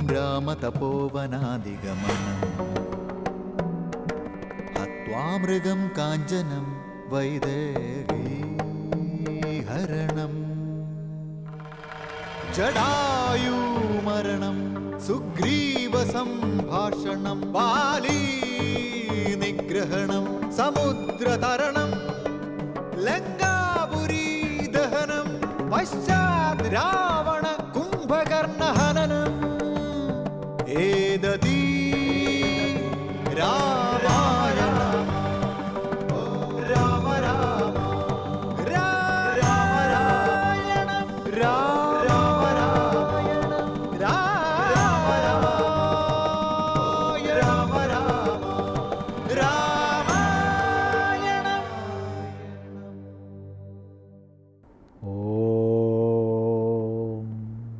രാമതപോവനാദിഗമനം ഹത്വാ മൃഗം കാഞ്ചനം വൈദേഹീഹരണം ജടായൂമരണം സുഗ്രീവ സംഭാഷണം ബാലീ നിഗ്രഹണം സമുദ്രതരണം ലങ്കാപുരീ ദഹനം പശ്ചാത് രാവണ കുംഭകർണഹനനം ഏതീ രാമായണം രാമ രാമ രാമായണം രാമ രാമായണം രാമ രാമ രാമ രാമായണം ഓം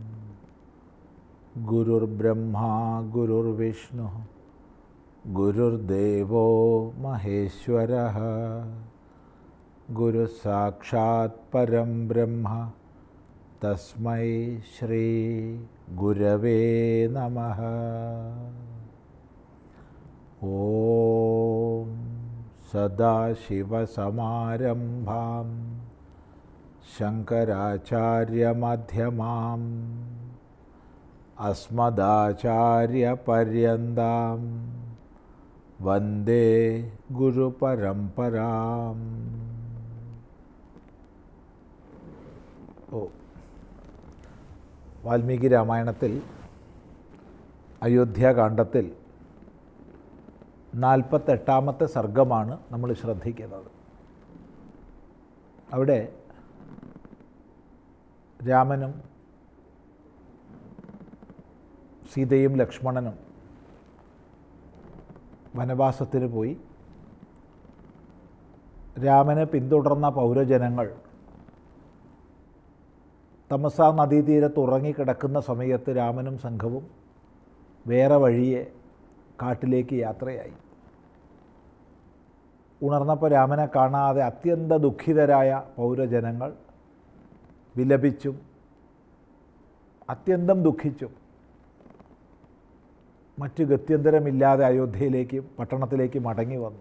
ഗുരുർബ്രഹ്മാ ഗുരുർവിഷ്ണു ഗുരുർദേവോ മഹേശ്വര ഗുരു സാക്ഷാത് പരം ബ്രഹ്മ തസ്മൈ ശ്രീ ഗുരവേ നമ ഓം സദാശിവസമാരംഭാം ശങ്കരാചാര്യമധ്യമാം അസ്മദാചാര്യപര്യന്താം വന്ദേ ഗുരുപരമ്പരാം ഓ വാൽമീകി രാമായണത്തിൽ അയോധ്യാകാന്ഡത്തിൽ നാൽപ്പത്തെട്ടാമത്തെ സർഗമാണ് നമ്മൾ ശ്രദ്ധിക്കുന്നത് അവിടെ രാമനും സീതയും ലക്ഷ്മണനും വനവാസത്തിന് പോയി രാമനെ പിന്തുടർന്ന പൗരജനങ്ങൾ തമസാ നദീതീരത്ത് ഉറങ്ങിക്കിടക്കുന്ന സമയത്ത് രാമനും സംഘവും വേറെ വഴിയെ കാട്ടിലേക്ക് യാത്രയായി ഉണർന്നപ്പോൾ രാമനെ കാണാതെ അത്യന്ത ദുഃഖിതരായ പൗരജനങ്ങൾ വിലപിച്ചും അത്യന്തം ദുഃഖിച്ചും മറ്റു ഗത്യന്തരമില്ലാതെ അയോധ്യയിലേക്ക് പട്ടണത്തിലേക്ക് മടങ്ങി വന്നു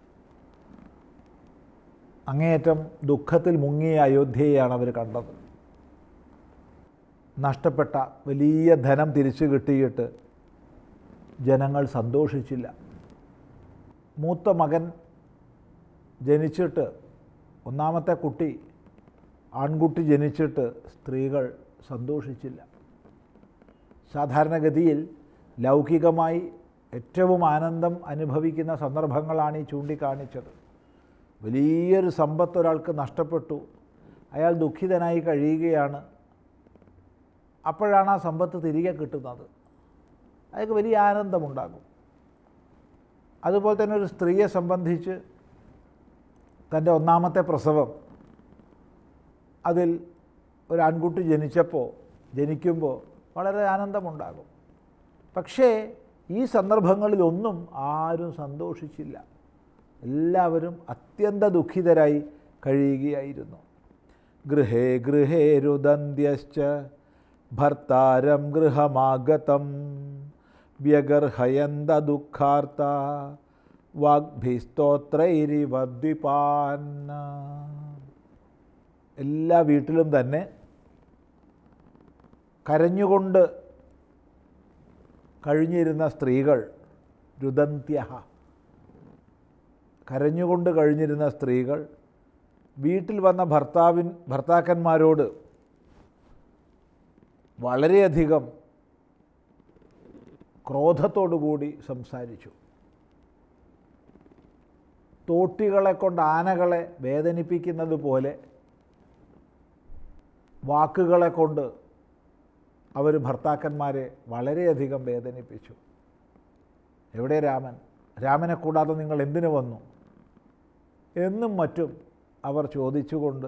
അങ്ങേയറ്റം ദുഃഖത്തിൽ മുങ്ങിയ അയോധ്യയെയാണ് അവർ കണ്ടത് നഷ്ടപ്പെട്ട വലിയ ധനം തിരിച്ചു കിട്ടിയിട്ട് ജനങ്ങൾ സന്തോഷിച്ചില്ല മൂത്ത മകൻ ജനിച്ചിട്ട് ഒന്നാമത്തെ കുട്ടി ആൺകുട്ടി ജനിച്ചിട്ട് സ്ത്രീകൾ സന്തോഷിച്ചില്ല സാധാരണഗതിയിൽ ലൗകികമായി ഏറ്റവും ആനന്ദം അനുഭവിക്കുന്ന സന്ദർഭങ്ങളാണ് ഈ ചൂണ്ടിക്കാണിച്ചത് വലിയൊരു സമ്പത്ത് ഒരാൾക്ക് നഷ്ടപ്പെട്ടു അയാൾ ദുഃഖിതനായി കഴിയുകയാണ് അപ്പോഴാണ് ആ സമ്പത്ത് തിരികെ കിട്ടുന്നത് അയാൾക്ക് വലിയ ആനന്ദമുണ്ടാകും അതുപോലെ തന്നെ ഒരു സ്ത്രീയെ സംബന്ധിച്ച് തൻ്റെ ഒന്നാമത്തെ പ്രസവം അതിൽ ഒരു ആൺകുട്ടി ജനിച്ചപ്പോൾ ജനിക്കുമ്പോൾ വളരെ ആനന്ദമുണ്ടാകും പക്ഷേ ഈ സന്ദർഭങ്ങളിലൊന്നും ആരും സന്തോഷിച്ചില്ല എല്ലാവരും അത്യന്ത ദുഃഖിതരായി കഴിയുകയായിരുന്നു ഗൃഹേ ഗൃഹേ രുദന്ത്യശ്ച ഭർത്താരം ഗൃഹമാഗതം വ്യഗർഹയന്ത ദുഃഖാർത്ത വാഗ്ഭിസ്തോത്രൈരിവദ്വിപാൻ എല്ലാ വീട്ടിലും തന്നെ കരഞ്ഞുകൊണ്ട് കഴിഞ്ഞിരുന്ന സ്ത്രീകൾ രുദന്ത്യ കരഞ്ഞുകൊണ്ട് കഴിഞ്ഞിരുന്ന സ്ത്രീകൾ വീട്ടിൽ വന്ന ഭർത്താവിൻ ഭർത്താക്കന്മാരോട് വളരെയധികം ക്രോധത്തോടുകൂടി സംസാരിച്ചു തോട്ടികളെ കൊണ്ട് ആനകളെ വേദനിപ്പിക്കുന്നത് പോലെ വാക്കുകളെ കൊണ്ട് അവർ ഭർത്താക്കന്മാരെ വളരെയധികം വേദനിപ്പിച്ചു എവിടെ രാമൻ രാമനെ കൂടാതെ നിങ്ങൾ എന്തിനു വന്നു എന്നും മറ്റും അവർ ചോദിച്ചുകൊണ്ട്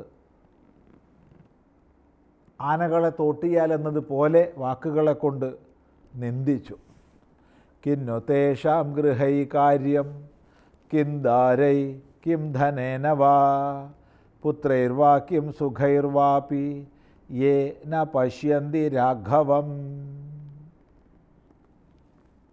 ആനകളെ തോട്ടിയാൽ എന്നതുപോലെ വാക്കുകളെ കൊണ്ട് നിന്ദിച്ചു കിന്നു തേഷാം ഗൃഹൈ കാര്യം കിം ദാരൈ കിം ധനേന വാ പുത്രൈർവാ കിം സുഖൈർവാപി യേ ന പശ്യന്തി രാഘവം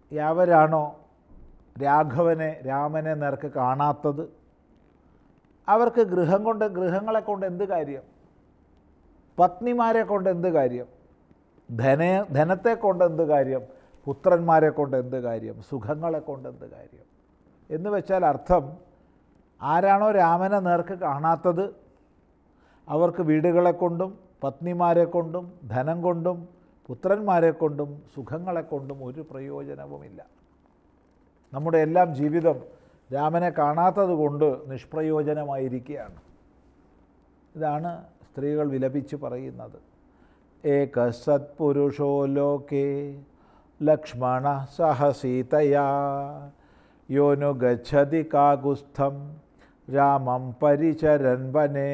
യാവരാണോ രാഘവനെ രാമനെ നേർക്ക് കാണാത്തത് അവർക്ക് ഗൃഹം കൊണ്ട് ഗൃഹങ്ങളെ കൊണ്ട് എന്ത് കാര്യം പത്നിമാരെ കൊണ്ട് എന്ത് കാര്യം ധന ധനത്തെ കൊണ്ട് എന്ത് കാര്യം പുത്രന്മാരെ കൊണ്ട് എന്ത് കാര്യം സുഖങ്ങളെ കൊണ്ട് എന്ത് കാര്യം എന്ന് വെച്ചാൽ അർത്ഥം ആരാണോ രാമനെ നേർക്ക് കാണാത്തത് അവർക്ക് വീടുകളെ കൊണ്ടും പത്നിമാരെ കൊണ്ടും ധനം കൊണ്ടും പുത്രന്മാരെ കൊണ്ടും സുഖങ്ങളെ കൊണ്ടും ഒരു പ്രയോജനവുമില്ല നമ്മുടെ എല്ലാം ജീവിതം രാമനെ കാണാത്തത് കൊണ്ട് നിഷ്പ്രയോജനമായിരിക്കുകയാണ് ഇതാണ് സ്ത്രീകൾ വിലപിച്ച് പറയുന്നത് ഏക സത്പുരുഷോ ലോകേ ലക്ഷ്മണ സഹ സീതയാ യോനു ഗച്ഛതി കാകുസ്ഥം രാമം പരിചരൻ വനേ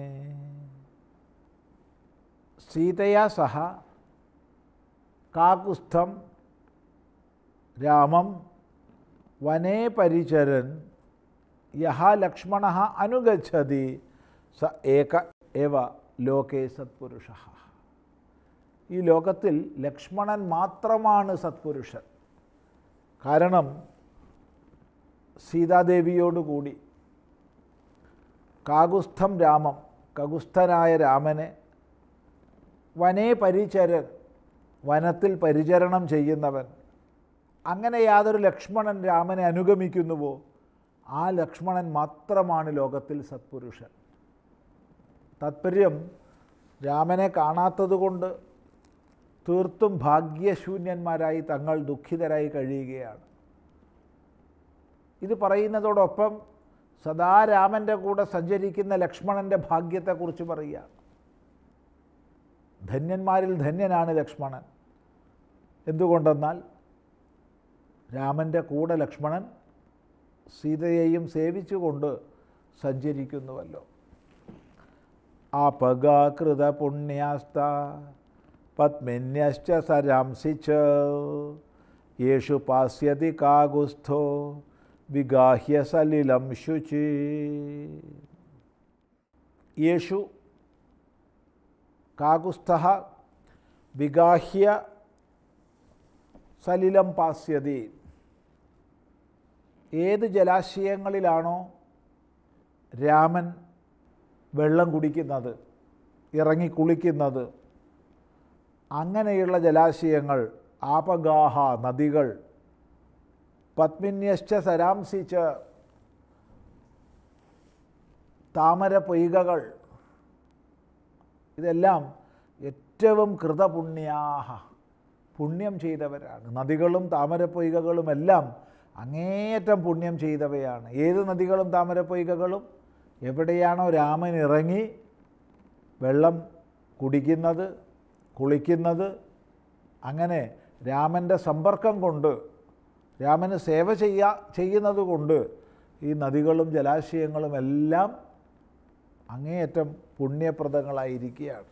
സീതയാ സഹ കാകുസ്ഥം രാമം വനേ പരിചരൻ യഹ ലക്ഷ്മണ അനുഗച്ഛതി സ ഏക എവ ലോകേ സത്പുരുഷ ഈ ലോകത്തിൽ ലക്ഷ്മണൻ മാത്രമാണ് സത്പുരുഷൻ കാരണം സീതാദേവിയോടുകൂടി കാകുസ്ഥം രാമം കകുസ്ഥനായ രാമനെ വനേ പരിചരൻ വനത്തിൽ പരിചരണം ചെയ്യുന്നവൻ അങ്ങനെ യാതൊരു ലക്ഷ്മണൻ രാമനെ അനുഗമിക്കുന്നുവോ ആ ലക്ഷ്മണൻ മാത്രമാണ് ലോകത്തിൽ സത്പുരുഷൻ താത്പര്യം രാമനെ കാണാത്തതുകൊണ്ട് തീർത്തും ഭാഗ്യശൂന്യന്മാരായി തങ്ങൾ ദുഃഖിതരായി കഴിയുകയാണ് ഇത് പറയുന്നതോടൊപ്പം സദാ രാമൻ്റെ കൂടെ സഞ്ചരിക്കുന്ന ലക്ഷ്മണൻ്റെ ഭാഗ്യത്തെക്കുറിച്ച് പറയുകയാണ് ധന്യന്മാരിൽ ധന്യനാണ് ലക്ഷ്മണൻ എന്തുകൊണ്ടെന്നാൽ രാമൻ്റെ കൂടെ ലക്ഷ്മണൻ സീതയെയും സേവിച്ചുകൊണ്ട് സഞ്ചരിക്കുന്നുവല്ലോ ആപഗാകൃത പുണ്യാസ്ത പത്മിന്യശ്ച സരാംസി ച യേഷു പാസ്യതി കാകുസ്ഥോ വിഗാഹ്യ സലിലം ശുചി യേഷു കാകുസ്ഥ വിഗാഹ്യ സലിലം പാസ്യതി ഏത് ജലാശയങ്ങളിലാണോ രാമൻ വെള്ളം കുടിക്കുന്നത് ഇറങ്ങി കുളിക്കുന്നത് അങ്ങനെയുള്ള ജലാശയങ്ങൾ ആപഗാഹ നദികൾ പത്മിന്യശ്ച സരാംസിച്ച താമര പൊയ്കകൾ ഇതെല്ലാം ഏറ്റവും കൃതപുണ്യാഹ പുണ്യം ചെയ്തവരാണ് നദികളും താമരപ്പൊയ്കകളും എല്ലാം അങ്ങേയറ്റം പുണ്യം ചെയ്തവയാണ് ഏത് നദികളും താമരപ്പൊയ്കകളും എവിടെയാണോ രാമൻ ഇറങ്ങി വെള്ളം കുടിക്കുന്നത് കുളിക്കുന്നത് അങ്ങനെ രാമൻ്റെ സമ്പർക്കം കൊണ്ട് രാമന് സേവ ചെയ്യാ ചെയ്യുന്നത് കൊണ്ട് ഈ നദികളും ജലാശയങ്ങളും എല്ലാം അങ്ങേയറ്റം പുണ്യപ്രദങ്ങളായിരിക്കുകയാണ്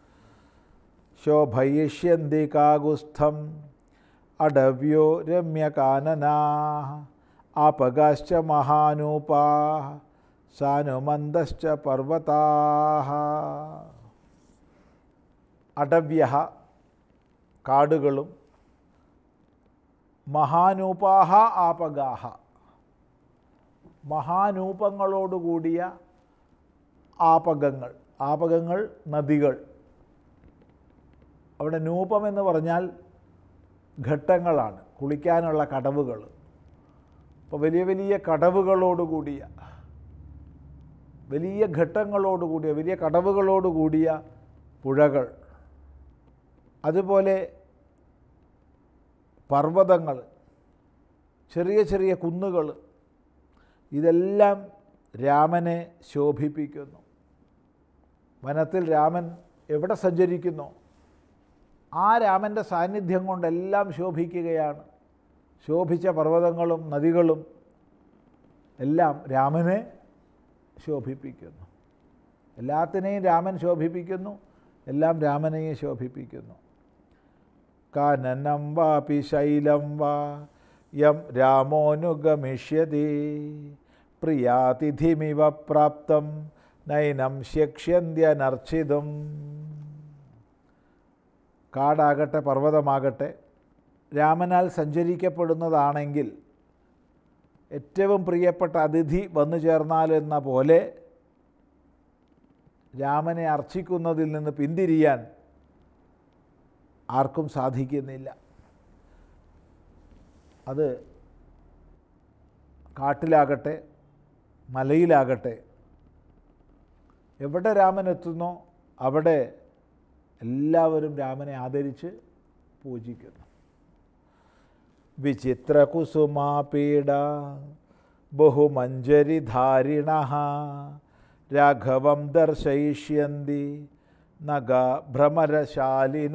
ശോഭയിഷ്യന്തി കാകുസ്ഥം അടവ്യോ രമ്യകാനനാ ആപകാശ്ച മഹാനൂപാ സാനുമന്ദശ്ച പർവതാ അടവ്യ കാടുകളും മഹാനൂപാഹ ആപഗാഹ മഹാനൂപങ്ങളോടുകൂടിയ ആപകങ്ങൾ ആപകങ്ങൾ നദികൾ അവിടെ നൂപം എന്ന് പറഞ്ഞാൽ ഘട്ടങ്ങളാണ് കുളിക്കാനുള്ള കടവുകൾ അപ്പോൾ വലിയ വലിയ കടവുകളോടുകൂടിയ വലിയ ഘട്ടങ്ങളോടുകൂടിയ വലിയ കടവുകളോടുകൂടിയ പുഴകൾ അതുപോലെ പർവ്വതങ്ങൾ ചെറിയ ചെറിയ കുന്നുകൾ ഇതെല്ലാം രാമനെ ശോഭിപ്പിക്കുന്നു വനത്തിൽ രാമൻ എവിടെ സഞ്ചരിക്കുന്നു ആ രാമൻ്റെ സാന്നിധ്യം കൊണ്ടെല്ലാം ശോഭിക്കുകയാണ് ശോഭിച്ച പർവ്വതങ്ങളും നദികളും എല്ലാം രാമനെ ശോഭിപ്പിക്കുന്നു എല്ലാത്തിനെയും രാമൻ ശോഭിപ്പിക്കുന്നു എല്ലാം രാമനെയും ശോഭിപ്പിക്കുന്നു കാനനം വാപി ശൈലം വാ യം രാമോനുഗമിഷ്യതി പ്രിയാതിഥിമിവ പ്രാപ്തം നൈനം ശക്ഷ്യന്ത്യനർച്ചിതും കാടാകട്ടെ പർവ്വതമാകട്ടെ രാമനാൽ സഞ്ചരിക്കപ്പെടുന്നതാണെങ്കിൽ ഏറ്റവും പ്രിയപ്പെട്ട അതിഥി വന്നു ചേർന്നാലെന്ന പോലെ രാമനെ അർച്ചിക്കുന്നതിൽ നിന്ന് പിന്തിരിയാൻ ആർക്കും സാധിക്കുന്നില്ല അത് കാട്ടിലാകട്ടെ മലയിലാകട്ടെ എവിടെ രാമൻ എത്തുന്നോ അവിടെ എല്ലാവരും രാമനെ ആദരിച്ച് പൂജിക്കുന്നു വിചിത്രകുസുമാപീഡ ബഹുമഞ്ജരിധാരിണ രാഘവം ദർശയിഷ്യന്തി നഗ ഭ്രമരശാലിന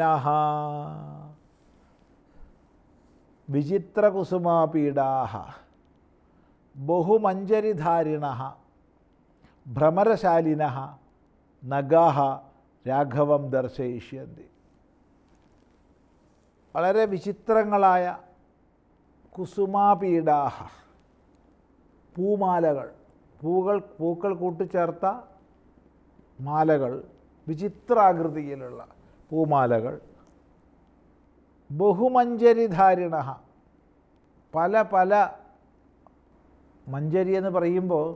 വിചിത്രകുസുമാപീഡാ ബഹുമഞ്ജരിധാരിണ ഭ്രമരശാലിന നഗാഹ രാഘവം ദർശയിഷ്യന്തി വളരെ വിചിത്രങ്ങളായ കുസുമാപീഡാഹ പൂമാലകൾ പൂകൾ പൂക്കൾ കൂട്ടിച്ചേർത്ത മാലകൾ വിചിത്രാകൃതിയിലുള്ള പൂമാലകൾ ബഹുമഞ്ജരിധാരിണ പല പല മഞ്ചരി എന്ന് പറയുമ്പോൾ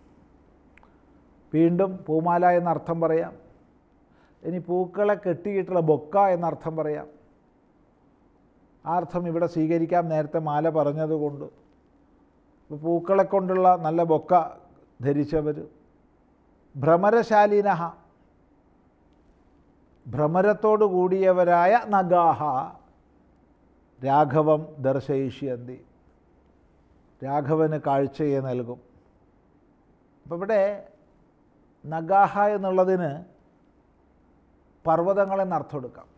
വീണ്ടും പൂമാല എന്നർത്ഥം പറയാം ഇനി പൂക്കളെ കെട്ടിയിട്ടുള്ള ബൊക്ക എന്നർത്ഥം പറയാം ആ അർത്ഥം ഇവിടെ സ്വീകരിക്കാം നേരത്തെ മാല പറഞ്ഞതുകൊണ്ട് ഇപ്പോൾ പൂക്കളെ കൊണ്ടുള്ള നല്ല ബൊക്ക ധരിച്ചവർ ഭ്രമരശാലിനഹ ഭ്രമരത്തോടു കൂടിയവരായ നഗാഹ രാഘവം ദർശയിഷ്യന്തി രാഘവന് കാഴ്ചയെ നൽകും അപ്പം ഇവിടെ നഗാഹ എന്നുള്ളതിന് പർവ്വതങ്ങളെന്ന് അർത്ഥം എടുക്കാം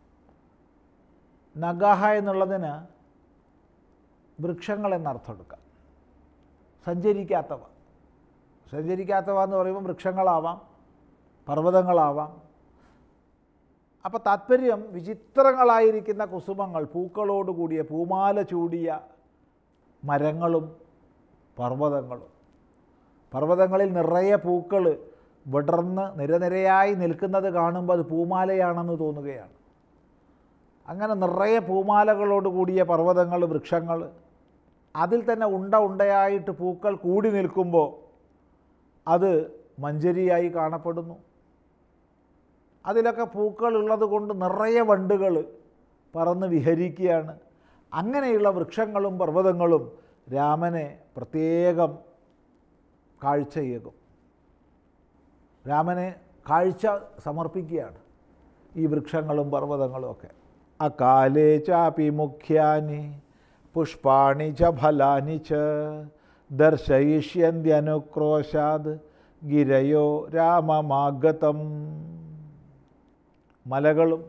നഗാഹ എന്നുള്ളതിന് വൃക്ഷങ്ങളെന്ന് അർത്ഥം എടുക്കാം സഞ്ചരിക്കാത്തവ സഞ്ചരിക്കാത്തവ എന്ന് പറയുമ്പോൾ വൃക്ഷങ്ങളാവാം പർവ്വതങ്ങളാവാം അപ്പോൾ താത്പര്യം വിചിത്രങ്ങളായിരിക്കുന്ന കുസുമങ്ങൾ പൂക്കളോട് കൂടിയ പൂമാല ചൂടിയ മരങ്ങളും പർവ്വതങ്ങളും പർവ്വതങ്ങളിൽ നിറയെ പൂക്കൾ വിടർന്ന് നിരനിരയായി നിൽക്കുന്നത് കാണുമ്പോൾ അത് പൂമാലയാണെന്ന് തോന്നുകയാണ് അങ്ങനെ നിറയെ പൂമാലകളോട് കൂടിയ പർവ്വതങ്ങൾ വൃക്ഷങ്ങൾ അതിൽ തന്നെ ഉണ്ട ഉണ്ടയായിട്ട് പൂക്കൾ കൂടി നിൽക്കുമ്പോൾ അത് മഞ്ചരിയായി കാണപ്പെടുന്നു അതിലൊക്കെ പൂക്കൾ ഉള്ളത് കൊണ്ട് നിറയെ വണ്ടുകൾ പറന്ന് വിഹരിക്കുകയാണ് അങ്ങനെയുള്ള വൃക്ഷങ്ങളും പർവ്വതങ്ങളും രാമനെ പ്രത്യേകം കാഴ്ചയേകും രാമനെ കാഴ്ച സമർപ്പിക്കുകയാണ് ഈ വൃക്ഷങ്ങളും പർവ്വതങ്ങളും ഒക്കെ അകാലേ ചാപി മുഖ്യാനി പുഷ്പാണി ച ഫലാനി ച ദർശയിഷ്യന്ത്യനുക്രോശാത് ഗിരയോ രാമമാഗതം മലകളും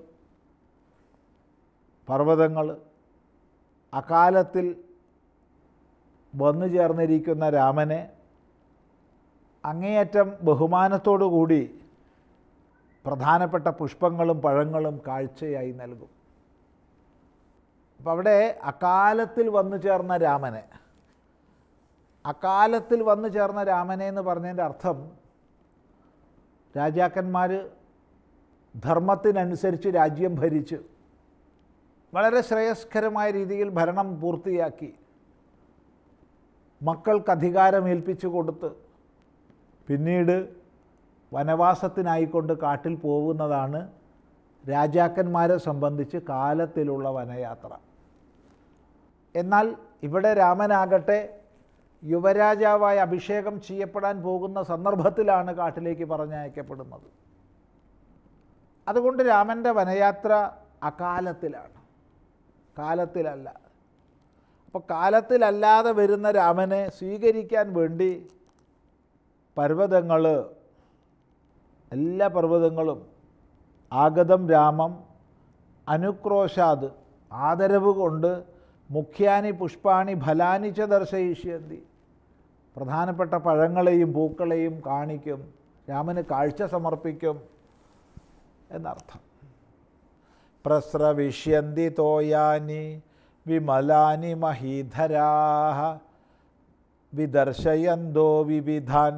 പർവ്വതങ്ങൾ അകാലത്തിൽ വന്നു ചേർന്നിരിക്കുന്ന രാമനെ അങ്ങേയറ്റം ബഹുമാനത്തോടു കൂടി പ്രധാനപ്പെട്ട പുഷ്പങ്ങളും പഴങ്ങളും കാഴ്ചയായി നൽകും അപ്പം അവിടെ അകാലത്തിൽ വന്നു ചേർന്ന രാമനെ അകാലത്തിൽ വന്നു ചേർന്ന രാമനെ എന്ന് പറഞ്ഞതിൻ്റെ അർത്ഥം രാജാക്കന്മാർ ധർമ്മത്തിനനുസരിച്ച് രാജ്യം ഭരിച്ച് വളരെ ശ്രേയസ്കരമായ രീതിയിൽ ഭരണം പൂർത്തിയാക്കി മക്കൾക്ക് അധികാരം ഏൽപ്പിച്ചു കൊടുത്ത് പിന്നീട് വനവാസത്തിനായിക്കൊണ്ട് കാട്ടിൽ പോകുന്നതാണ് രാജാക്കന്മാരെ സംബന്ധിച്ച് കാലത്തിലുള്ള വനയാത്ര എന്നാൽ ഇവിടെ രാമനാകട്ടെ യുവരാജാവായി അഭിഷേകം ചെയ്യപ്പെടാൻ പോകുന്ന സന്ദർഭത്തിലാണ് കാട്ടിലേക്ക് പറഞ്ഞയക്കപ്പെടുന്നത് അതുകൊണ്ട് രാമൻ്റെ വനയാത്ര അകാലത്തിലാണ് കാലത്തിലല്ല അപ്പോൾ കാലത്തിലല്ലാതെ വരുന്ന രാമനെ സ്വീകരിക്കാൻ വേണ്ടി പർവ്വതങ്ങൾ എല്ലാ പർവ്വതങ്ങളും ആഗതം രാമം അനുക്രോശാത് ആദരവ് കൊണ്ട് മുഖ്യാനി പുഷ്പാണി ഫലാനി ച ദർശയിഷ്യന്തി പ്രധാനപ്പെട്ട പഴങ്ങളെയും പൂക്കളെയും കാണിക്കും രാമന് കാഴ്ച സമർപ്പിക്കും എന്നർത്ഥം പ്രസ്രവിഷ്യന്തി തോയാനി വിമലാനി മഹീധരാഹ വിദർശയന്തോ വിവിധാൻ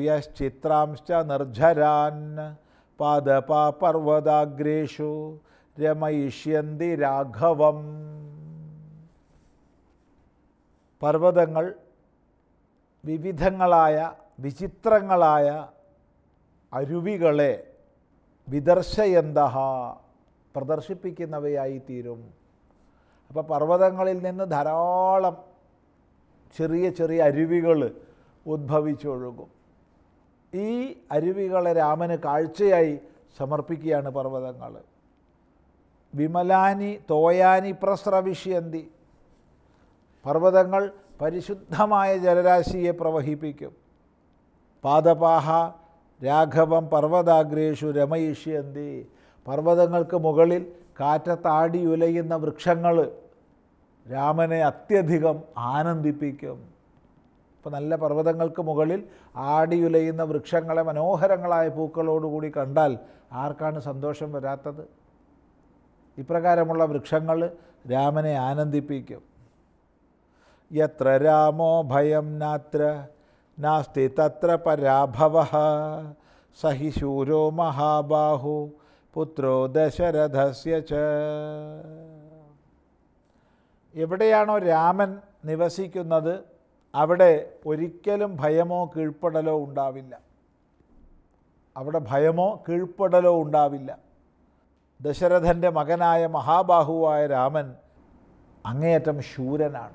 ഭൂയശ്ചിത്രാംശ്ച നിർജ്ജരാൻ പാദപാപർവതാഗ്രേഷു രമയിഷ്യന്തി രാഘവം പർവ്വതങ്ങൾ വിവിധങ്ങളായ വിചിത്രങ്ങളായ അരുവികളെ വിദർശയന്ത പ്രദർശിപ്പിക്കുന്നവയായി തീരും അപ്പോൾ പർവ്വതങ്ങളിൽ നിന്ന് ധാരാളം ചെറിയ ചെറിയ അരുവികൾ ഉദ്ഭവിച്ചൊഴുകും ഈ അരുവികളെ രാമന് കാഴ്ചയായി സമർപ്പിക്കുകയാണ് പർവ്വതങ്ങൾ വിമലാനി തോയാനി പ്രസ്രവിഷ്യന്തി പർവ്വതങ്ങൾ പരിശുദ്ധമായ ജലരാശിയെ പ്രവഹിപ്പിക്കും പാദപാഹ രാഘവം പർവ്വതാഗ്രേഷു രമയിഷ്യന്തി പർവ്വതങ്ങൾക്ക് മുകളിൽ കാറ്റത്താടി ഉലയുന്ന വൃക്ഷങ്ങൾ രാമനെ അത്യധികം ആനന്ദിപ്പിക്കും ഇപ്പോൾ നല്ല പർവ്വതങ്ങൾക്ക് മുകളിൽ ആടിയുലയുന്ന വൃക്ഷങ്ങളെ മനോഹരങ്ങളായ പൂക്കളോടുകൂടി കണ്ടാൽ ആർക്കാണ് സന്തോഷം വരാത്തത് ഇപ്രകാരമുള്ള വൃക്ഷങ്ങൾ രാമനെ ആനന്ദിപ്പിക്കും യത്ര രാമോ ഭയം നാത്ര നാസ്തി തത്ര പരാഭവ സഹി ശൂരോ മഹാബാഹു പുത്രോ ദശരഥസ്യ ച എവിടെയാണോ രാമൻ നിവസിക്കുന്നത് അവിടെ ഒരിക്കലും ഭയമോ കീഴ്പ്പെടലോ ഉണ്ടാവില്ല അവിടെ ഭയമോ കീഴ്പ്പെടലോ ഉണ്ടാവില്ല ദശരഥൻ്റെ മകനായ മഹാബാഹുവായ രാമൻ അങ്ങേയറ്റം ശൂരനാണ്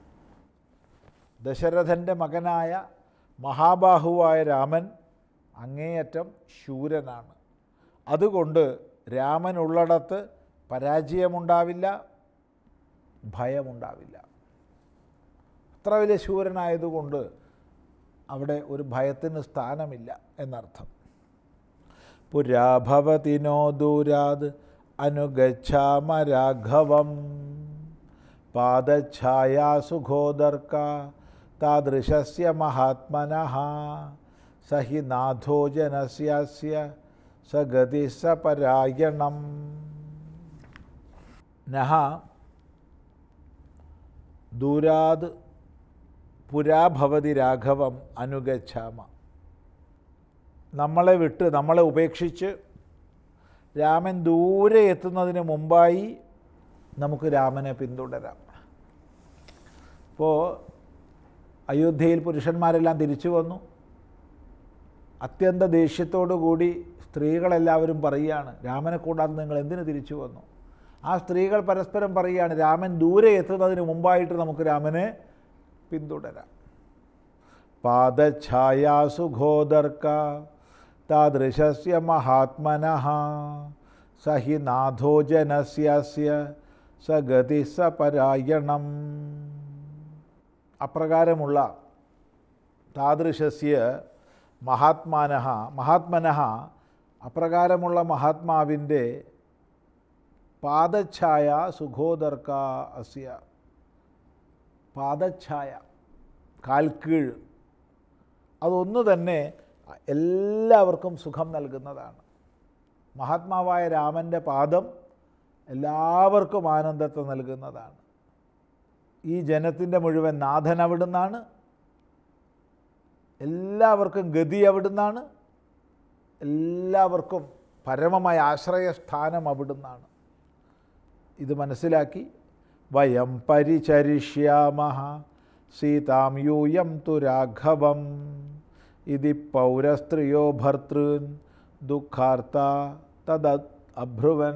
ദശരഥൻ്റെ മകനായ മഹാബാഹുവായ രാമൻ അങ്ങേയറ്റം ശൂരനാണ് അതുകൊണ്ട് രാമനുള്ളിടത്ത് പരാജയമുണ്ടാവില്ല ഭയമുണ്ടാവില്ല അത്ര വലിയ ശൂരനായതുകൊണ്ട് അവിടെ ഒരു ഭയത്തിന് സ്ഥാനമില്ല എന്നർത്ഥം പുരാഭവതിനോ ദൂരാത് അനുഗച്ഛാമ രാഘവം പാദഛായാ സുഖോദർക്ക താദൃശസ്യ മഹാത്മനഃ സഹി നാഥോ ജനസ്യാസ്യ സഗതി സപരായണം നഹ ദൂരാത് പുരാഭവതി രാഘവം അനുഗച്ഛാമ നമ്മളെ വിട്ട് നമ്മളെ ഉപേക്ഷിച്ച് രാമൻ ദൂരെ എത്തുന്നതിന് മുമ്പായി നമുക്ക് രാമനെ പിന്തുടരാം ഇപ്പോൾ അയോധ്യയിൽ പുരുഷന്മാരെല്ലാം തിരിച്ചു വന്നു അത്യന്ത ദേഷ്യത്തോടു കൂടി സ്ത്രീകളെല്ലാവരും പറയുകയാണ് രാമനെ കൂടാതെ നിങ്ങൾ എന്തിനു തിരിച്ചു വന്നു ആ സ്ത്രീകൾ പരസ്പരം പറയുകയാണ് രാമൻ ദൂരെ എത്തുന്നതിന് മുമ്പായിട്ട് നമുക്ക് രാമനെ പിന്തുടരാം പാദഛായാസുഘോദർക്ക താദൃശസ്യ മഹാത്മനഃ സഹി നാഥോ ജനസ്യസ്യ സഗതി സപരായണം അപ്രകാരമുള്ള താദൃശസ്യ മഹാത്മാനഃ മഹാത്മനഃ അപ്രകാരമുള്ള മഹാത്മാവിൻ്റെ പാദഛായ സുഖോദർക്ക അസ്യ പാദഛായ കാൽക്കീഴ് അതൊന്നു തന്നെ എല്ലാവർക്കും സുഖം നൽകുന്നതാണ് മഹാത്മാവായ രാമൻ്റെ പാദം എല്ലാവർക്കും ആനന്ദത്തെ നൽകുന്നതാണ് ഈ ജനത്തിൻ്റെ മുഴുവൻ നാഥൻ അവിടുന്നാണ് എല്ലാവർക്കും ഗതി അവിടുന്നാണ് എല്ലാവർക്കും പരമമായ ആശ്രയസ്ഥാനം അവിടുന്നാണ് ഇത് മനസ്സിലാക്കി വയം പരിചരിഷ്യാമ സീതാം യൂയം തു രാഘവം ഇതി പൗരസ്ത്രീയോ ഭർത്തൃൻ ദുഃഖാർത്ത തദ അഭ്രുവൻ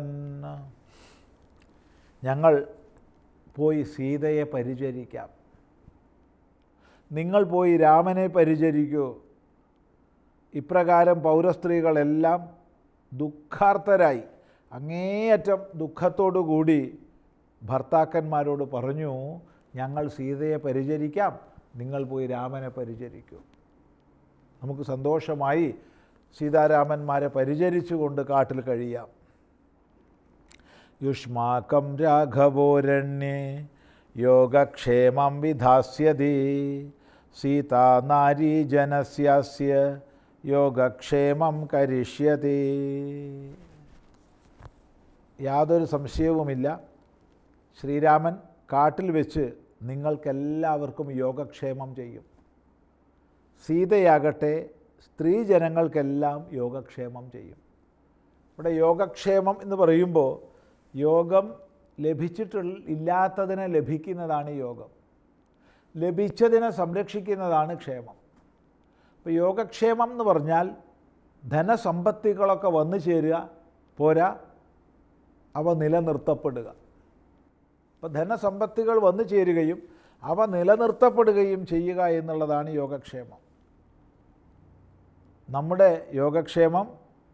ഞങ്ങൾ പോയി സീതയെ പരിചരിക്കാം നിങ്ങൾ പോയി രാമനെ പരിചരിക്കൂ ഇപ്രകാരം പൗരസ്ത്രീകളെല്ലാം ദുഃഖാർത്തരായി അങ്ങേയറ്റം ദുഃഖത്തോടു കൂടി ഭർത്താക്കന്മാരോട് പറഞ്ഞു ഞങ്ങൾ സീതയെ പരിചരിക്കാം നിങ്ങൾ പോയി രാമനെ പരിചരിക്കൂ നമുക്ക് സന്തോഷമായി സീതാരാമന്മാരെ പരിചരിച്ചുകൊണ്ട് കാട്ടിൽ കഴിയാം യുഷ്മാക്കം രാഘവോരണ്യേ യോഗക്ഷേമം വിധാസ്യതി സീതാ നാരീജനസ്യാസ്യ യോഗക്ഷേമം കരിഷ്യതി യാതൊരു സംശയവുമില്ല ശ്രീരാമൻ കാട്ടിൽ വെച്ച് നിങ്ങൾക്കെല്ലാവർക്കും യോഗക്ഷേമം ചെയ്യും സീതയാകട്ടെ സ്ത്രീജനങ്ങൾക്കെല്ലാം യോഗക്ഷേമം ചെയ്യും ഇവിടെ യോഗക്ഷേമം എന്ന് പറയുമ്പോൾ യോഗം ലഭിച്ചിട്ടുള്ള ഇല്ലാത്തതിനെ ലഭിക്കുന്നതാണ് യോഗം ലഭിച്ചതിനെ സംരക്ഷിക്കുന്നതാണ് ക്ഷേമം അപ്പോൾ യോഗക്ഷേമം എന്ന് പറഞ്ഞാൽ ധനസമ്പത്തികളൊക്കെ വന്നു ചേരുക പോരാ അവ നിലനിർത്തപ്പെടുക അപ്പോൾ ധനസമ്പത്തികൾ വന്നു ചേരുകയും അവ നിലനിർത്തപ്പെടുകയും ചെയ്യുക എന്നുള്ളതാണ് യോഗക്ഷേമം നമ്മുടെ യോഗക്ഷേമം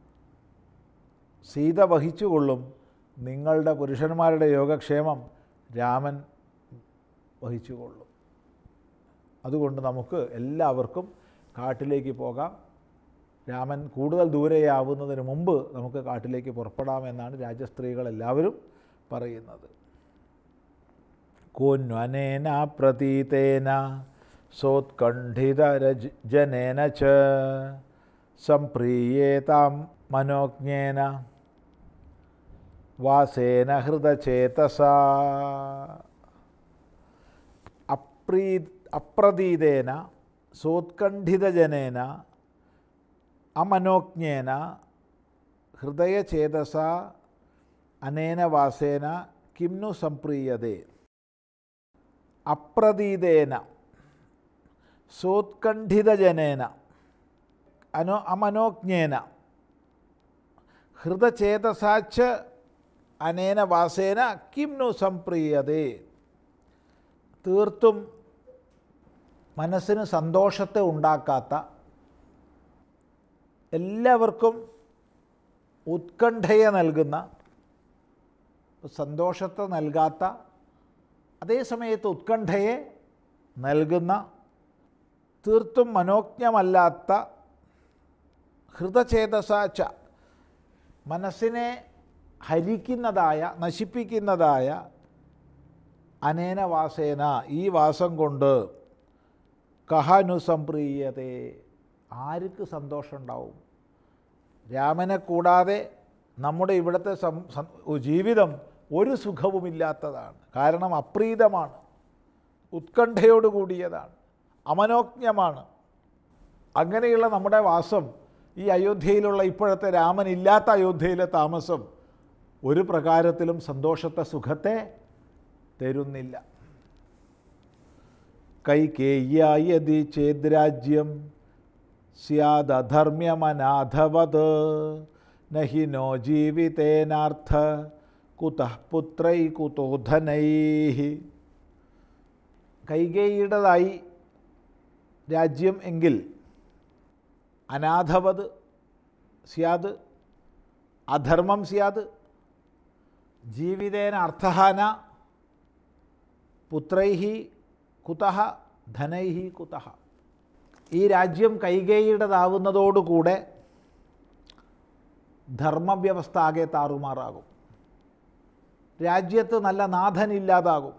സീത വഹിച്ചുകൊള്ളും നിങ്ങളുടെ പുരുഷന്മാരുടെ യോഗക്ഷേമം രാമൻ വഹിച്ചുകൊള്ളും അതുകൊണ്ട് നമുക്ക് എല്ലാവർക്കും കാട്ടിലേക്ക് പോകാം രാമൻ കൂടുതൽ ദൂരെയാവുന്നതിന് മുമ്പ് നമുക്ക് കാട്ടിലേക്ക് പുറപ്പെടാമെന്നാണ് രാജസ്ത്രീകൾ എല്ലാവരും പറയുന്നത് കോന്വനേന പ്രതീതേന സോത്കണ്ഠിതരജനേന ച സംപ്രീയേതാം മനോജ്ഞേന വാസേന ഹൃദചേതസ അപ്രീ അപ്രതീതേന സോത്കണ്ഠിതജനേന അമനോജ്ഞേന ഹൃദയചേതസ അനേന വാസേന കിംനു സംപ്രീയതേ അപ്രതീതേന സോത്കണ്ഠിതജനേന അനോ അമനോജ്ഞേന ഹൃദചേതസാച്ച അനേന വാസേന കിംനു സംപ്രീയതേ തീർത്തും മനസ്സിന് സന്തോഷത്തെ ഉണ്ടാക്കാത്ത എല്ലാവർക്കും ഉത്കണ്ഠയെ നൽകുന്ന സന്തോഷത്തെ നൽകാത്ത അതേസമയത്ത് ഉത്കണ്ഠയെ നൽകുന്ന തീർത്തും മനോജ്ഞമല്ലാത്ത ഹൃദചേതസാച്ച മനസ്സിനെ ഹരിക്കുന്നതായ നശിപ്പിക്കുന്നതായ അനേന വാസേന ഈ വാസം കൊണ്ട് കഹനു സംപ്രീയതേ ആർക്ക് സന്തോഷമുണ്ടാവും രാമനെ കൂടാതെ നമ്മുടെ ഇവിടുത്തെ സം സം- ജീവിതം ഒരു സുഖവുമില്ലാത്തതാണ് കാരണം അപ്രീതമാണ് ഉത്കണ്ഠയോട് കൂടിയതാണ് അമനോജ്ഞമാണ് അങ്ങനെയുള്ള നമ്മുടെ വാസം ഈ അയോധ്യയിലുള്ള ഇപ്പോഴത്തെ രാമൻ ഇല്ലാത്ത അയോധ്യയിലെ താമസം ഒരു പ്രകാരത്തിലും സന്തോഷത്തെ സുഖത്തെ തരുന്നില്ല കൈകേയ്യതി ചേദ്രാജ്യം സ്യാദധർമ്മ്യമനാഥവത് നഹി നോ ജീവിതേനാർത്ഥ കുതഃ പുത്രൈ കുതോ ധനൈ കൈകേയിയുടേതായി രാജ്യം എങ്കിൽ അനാഥവത് സ്യാത് അധർമ്മം സ്യാത് ജീവിതേന അർത്ഥഹാന പുത്രൈഹി കുതഹ ധനൈഹി കുതഹ ഈ രാജ്യം കൈകേയിയുടേതാവുന്നതോടുകൂടെ ധർമ്മവ്യവസ്ഥ ആകെ താറുമാറാകും രാജ്യത്ത് നല്ല നാഥനില്ലാതാകും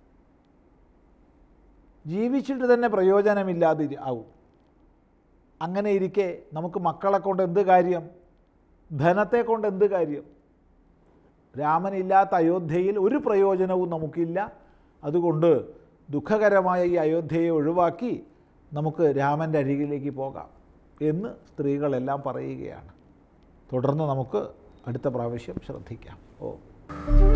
ജീവിച്ചിട്ട് തന്നെ പ്രയോജനമില്ലാതെ ഇരി- ആവും അങ്ങനെ ഇരിക്കെ നമുക്ക് മക്കളെ കൊണ്ട് എന്ത് കാര്യം ധനത്തെ കൊണ്ട് എന്ത് കാര്യം രാമനില്ലാത്ത അയോധ്യയിൽ ഒരു പ്രയോജനവും നമുക്കില്ല അതുകൊണ്ട് ദുഃഖകരമായ ഈ അയോധ്യയെ ഒഴിവാക്കി നമുക്ക് രാമൻ്റെ അരികിലേക്ക് പോകാം എന്ന് സ്ത്രീകളെല്ലാം പറയുകയാണ് തുടർന്ന് നമുക്ക് അടുത്ത പ്രാവശ്യം ശ്രദ്ധിക്കാം ഓ